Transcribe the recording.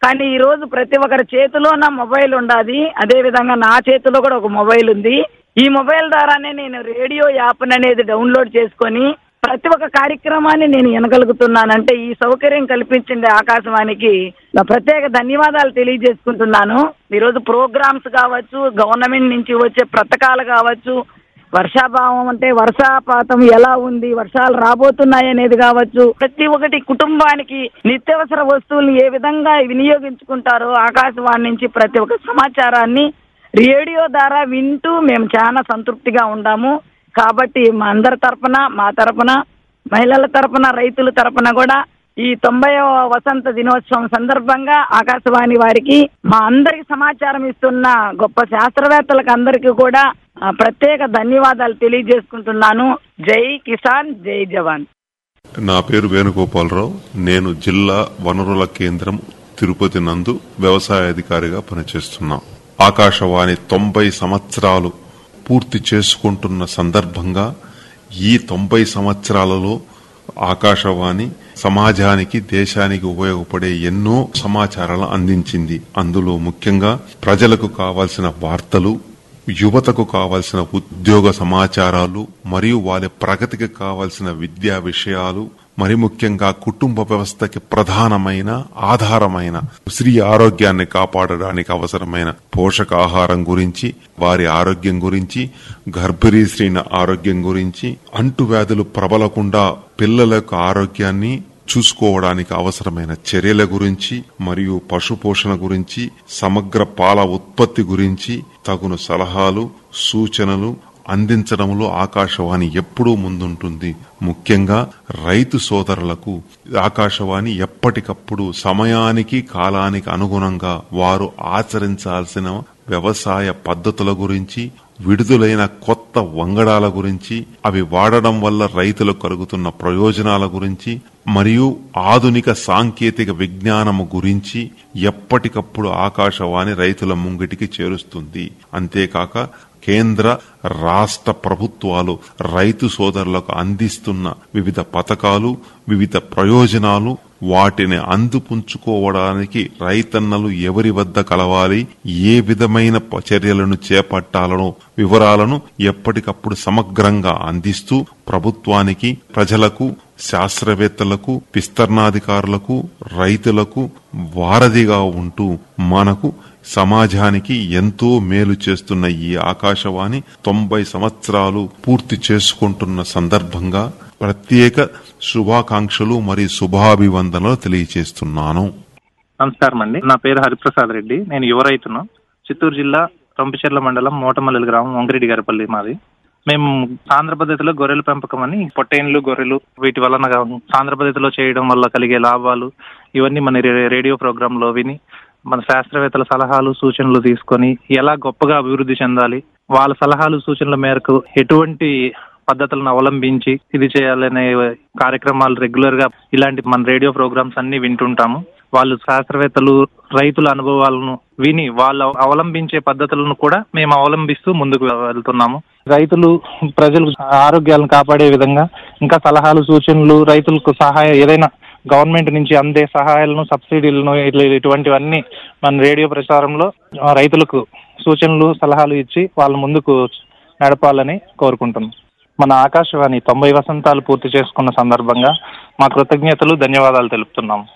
కానీ ఈ రోజు ప్రతి ఒక్కరి చేతిలో నా మొబైల్ ఉండాది అదే విధంగా నా చేతిలో కూడా ఒక మొబైల్ ఉంది ఈ మొబైల్ ద్వారానే నేను రేడియో యాప్ అనేది డౌన్లోడ్ చేసుకొని ప్రతి ఒక్క కార్యక్రమాన్ని నేను వినగలుగుతున్నానంటే ఈ సౌకర్యం కల్పించింది ఆకాశవాణికి నా ప్రత్యేక ధన్యవాదాలు తెలియజేసుకుంటున్నాను ఈరోజు ప్రోగ్రామ్స్ కావచ్చు గవర్నమెంట్ నుంచి వచ్చే పథకాలు కావచ్చు వర్షాభావం అంటే వర్షాపాతం ఎలా ఉంది వర్షాలు రాబోతున్నాయి అనేది కావచ్చు ప్రతి ఒక్కటి కుటుంబానికి నిత్యావసర వస్తువులు ఏ విధంగా వినియోగించుకుంటారో ఆకాశవాణి నుంచి ప్రతి ఒక్క సమాచారాన్ని రేడియో ద్వారా వింటూ మేము చాలా సంతృప్తిగా ఉన్నాము కాబట్టి మా అందరి తరపున మా తరపున మహిళల తరపున రైతుల తరపున కూడా ఈ తొంభైవ వసంత దినోత్సవం సందర్భంగా ఆకాశవాణి వారికి మా అందరికి సమాచారం ఇస్తున్న గొప్ప శాస్త్రవేత్తలకు అందరికీ కూడా ఆ, ప్రత్యేక ధన్యవాదాలు తెలియజేసుకుంటున్నాను జై కిసాన్ జై జవాన్ నా పేరు వేణుగోపాలరావు నేను జిల్లా వనరుల కేంద్రం తిరుపతి నందు వ్యవసాయ అధికారిగా పనిచేస్తున్నా ఆకాశవాణి తొంభై సంవత్సరాలు పూర్తి చేసుకుంటున్న సందర్భంగా ఈ తొంభై సంవత్సరాలలో ఆకాశవాణి సమాజానికి దేశానికి ఉపయోగపడే ఎన్నో సమాచారాలు అందించింది అందులో ముఖ్యంగా ప్రజలకు కావాల్సిన వార్తలు యువతకు కావాల్సిన ఉద్యోగ సమాచారాలు మరియు వారి ప్రగతికి కావాల్సిన విద్యా విషయాలు మరి ముఖ్యంగా కుటుంబ వ్యవస్థకి ప్రధానమైన ఆధారమైన స్త్రీ ఆరోగ్యాన్ని కాపాడడానికి అవసరమైన పోషకాహారం గురించి వారి ఆరోగ్యం గురించి గర్భిణీ స్త్రీల ఆరోగ్యం గురించి అంటువ్యాధులు ప్రబలకుండా పిల్లల యొక్క ఆరోగ్యాన్ని చూసుకోవడానికి అవసరమైన చర్యల గురించి మరియు పశు పోషణ గురించి సమగ్ర పాల ఉత్పత్తి గురించి తగును సలహాలు సూచనలు అందించడంలో ఆకాశవాణి ఎప్పుడూ ముందుంటుంది ముఖ్యంగా రైతు సోదరులకు ఆకాశవాణి ఎప్పటికప్పుడు సమయానికి కాలానికి అనుగుణంగా వారు ఆచరించాల్సిన వ్యవసాయ పద్ధతుల గురించి విడుదలైన కొత్త వంగడాల గురించి అవి వాడడం వల్ల రైతులకు కలుగుతున్న ప్రయోజనాల గురించి మరియు ఆధునిక సాంకేతిక విజ్ఞానము గురించి ఎప్పటికప్పుడు ఆకాశవాణి రైతుల ముంగిటికి చేరుస్తుంది అంతేకాక కేంద్ర రాష్ట్ర ప్రభుత్వాలు రైతు సోదరులకు అందిస్తున్న వివిధ పథకాలు వివిధ ప్రయోజనాలు వాటిని అందిపుంచుకోవడానికి రైతన్నలు ఎవరి వద్ద కలవాలి ఏ విధమైన ప- చర్యలను చేపట్టాలనో వివరాలను ఎప్పటికప్పుడు సమగ్రంగా అందిస్తూ ప్రభుత్వానికి ప్రజలకు శాస్త్రవేత్తలకు విస్తరణాధికారులకు రైతులకు వారధిగా ఉంటూ మనకు సమాజానికి ఎంతో మేలు చేస్తున్న ఈ ఆకాశవాణి తొంభై సంవత్సరాలు పూర్తి చేసుకుంటున్న సందర్భంగా ప్రత్యేక శుభాకాంక్షలు మరియు శుభాభివందనలు తెలియజేస్తున్నాను నమస్కారం అండి నా పేరు హరిప్రసాద్ రెడ్డి నేను యువ రైతును చిత్తూరు జిల్లా రంపిచెర్ల మండలం మోటమల్లెల గ్రామం వంగిరెడ్డి గారిపల్లి మాది మేము సాంద్ర పద్ధతిలో గొర్రెల పెంపకం అని పొట్టేన్లు గొర్రెలు వీటి వలన సాంద్ర పద్ధతిలో చేయడం వల్ల కలిగే లాభాలు ఇవన్నీ మన రే- రేడియో ప్రోగ్రాంలో విని మన శాస్త్రవేత్తల సలహాలు సూచనలు తీసుకొని ఎలా గొప్పగా అభివృద్ధి చెందాలి వాళ్ళ సలహాలు సూచనల మేరకు ఎటువంటి పద్ధతులను అవలంబించి ఇది చేయాలనే కార్యక్రమాలు రెగ్యులర్ గా ఇలాంటి మన రేడియో ప్రోగ్రామ్స్ అన్ని వింటుంటాము వాళ్ళు శాస్త్రవేత్తలు రైతుల అనుభవాలను విని వాళ్ళు అవలంబించే పద్ధతులను కూడా మేము అవలంబిస్తూ ముందుకు వెళ్తున్నాము రైతులు ప్రజలు ఆరోగ్యాలను కాపాడే విధంగా ఇంకా సలహాలు సూచనలు రైతులకు సహాయ ఏదైనా గవర్నమెంట్ నుంచి అందే సహాయాలను సబ్సిడీలను ఇట్లా ఇటువంటివన్నీ మన రేడియో ప్రచారంలో ఆ, రైతులకు సూచనలు సలహాలు ఇచ్చి వాళ్ళ ముందుకు నడపాలని కోరుకుంటున్నాం మన ఆకాశవాణి తొంభై వసంతాలు పూర్తి చేసుకున్న సందర్భంగా మా కృతజ్ఞతలు ధన్యవాదాలు తెలుపుతున్నాము